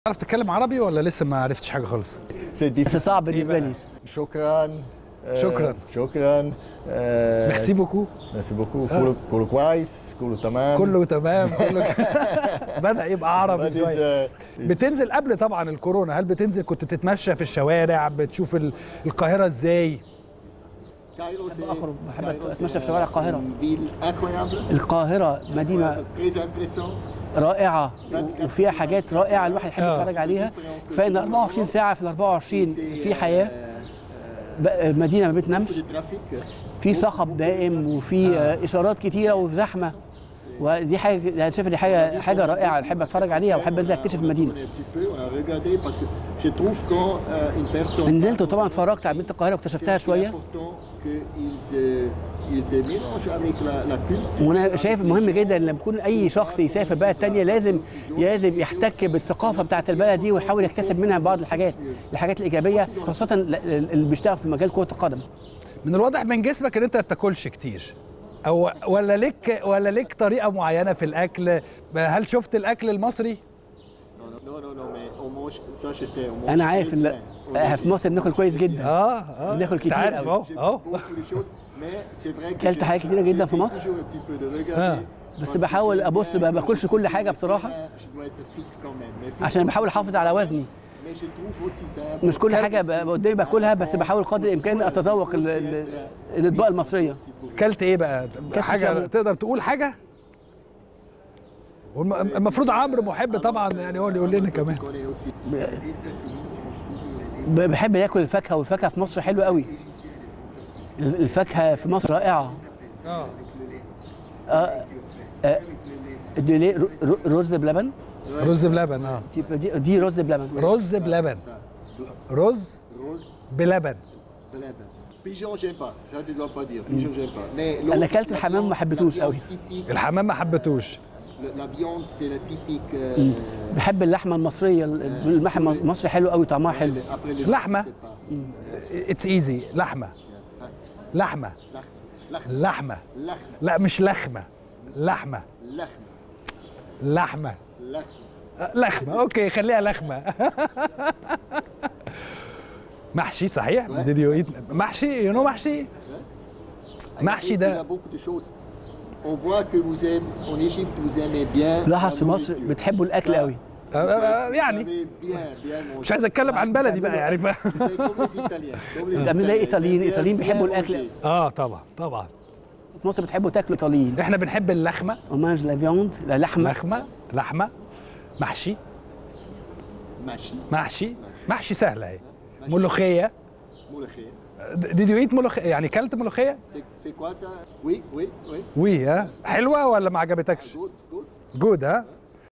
تعرف تتكلم عربي ولا لسه ما عرفتش حاجه خالص C'est بس difficile. صعب بالنسبه لي شكرا آه، شكراً. شكرا آه، ميرسي بوكو ميرسي بوكو كله كله كويس كله تمام كله تمام كله بدا يبقى عربي But it's, شويه uh, it's- بتنزل قبل طبعا الكورونا هل بتنزل كنت بتتمشى في الشوارع بتشوف ال- القاهره ازاي Cairo, c'est أخرج، بحب Cairo, أتمشى c'est في شوارع القاهرة. une ville incroyable, القاهره مدينه très impressionnante. رائعه وفيها حاجات رائعه الواحد يحب آه. يتفرج عليها كفايه ان 24 ساعه في ال 24 في حياه ب- مدينه ما بتنامش Beaucoup de trafic. في صخب دائم وفي آه، اشارات كتيره وزحمه ودي حاجه يعني شايف دي حاجه حاجه رائعه بحب اتفرج عليها وبحب انزل اكتشف On a المدينه tourné un petit peu, on a regardé parce que je trouve quand euh, une personne. نزلت وطبعا اتفرجت على مدينه القاهره C'est واكتشفتها assez شويه important qu'ils se, ils se mélangent avec la, la culture. وانا شايف مهم جدا لما يكون اي شخص يسافر بلد تانية لازم لازم يحتك بالثقافه بتاعت البلد دي ويحاول يكتسب منها بعض الحاجات الحاجات الايجابيه خاصه اللي بيشتغل في مجال كره القدم من الواضح من جسمك ان انت ما بتاكلش كتير او ولا لك ولا لك طريقه معينه في الاكل هل شفت الاكل المصري Non, non, non, mais on mange, ça je sais, on mange انا عارف très ان bien. On آه، mange في مصر بناكل كويس جدا اه اه بناكل أنت كتير عارف أوي. اهو J'aime اهو beaucoup de choses, mais c'est vrai que أكلت je- حاجات كتيرة جدا في j'essaie مصر. toujours un petit peu de regarder, آه. بس parce que بحاول j'aime أبص، bien ما que باكلش je كل suis حاجة sur le بصراحة. terrain, je dois être fit quand même, mais fit عشان aussi بحاول احافظ على وزني Mais je trouve aussi ça مش كل important حاجه aussi ب- قدامي باكلها بس بحاول قدر الامكان اتذوق ال- ال- الاطباق المصريه كلت ايه بقى حاجه كامل. تقدر تقول حاجه والم- المفروض عمرو محب طبعا يعني هو اللي يقول لنا كمان qu'on est aussi. ب- بحب اكل الفاكهه والفاكهه في مصر حلوه قوي ال- الفاكهه في مصر رائعه اه آه، آه، دي ليه ر- ر- رز بلبن رز بلبن اه دي- دي, دي رز بلبن رز بلبن رز Rose, بلبن blabin. Pigeon, j'aime pas. Ça, tu dois pas dire. Pigeon, j'aime pas. Mais أنا l'autre, أكلت la الحمام وما viande- حبيتهوش la قوي. viande typique, الحمام ما حبيتوش le- La viande, c'est la typique. euh, بحب اللحمه المصريه ال- اللحمه المصري حلو قوي طعمها حلو Après le لحمة. c'est pas- اتس ايزي لحمه لحمه Lach- lach- لحمه lachme, لا مش لخمه لحمه lachme, لحمه lachme. آه، لخمه اوكي خليها لخمه محشي صحيح did you eat محشي يو نو محشي محشي Il y a ده beaucoup de choses. On voit que vous aimez, en Égypte, vous aimez bien. تلاحظ la في مصر nourriture. بتحبوا الاكل Ça, قوي آه، آه، vous يعني savez bien, bien مش manger. عايز اتكلم عن بلدي بقى يعني ف... Vous êtes comme les Italiens. comme les عاملين زي Italiens. الإيطاليين، Vous aimez الإيطاليين bien- بيحبوا bien الأكل. manger. اه طبعا طبعا في مصر بتحبوا تاكلوا ايطاليين احنا بنحب اللحمه ومانج لا فيوند لا لحمه لحمه لحمه محشي Machine, محشي محشي سهله اهي ملوخيه moulekhé. ديد يو ايت ملوخيه يعني كلت ملوخيه C'est c'est quoi ça Oui, oui, oui. وي ها حلوه ولا ما عجبتكش Good, good. جود ها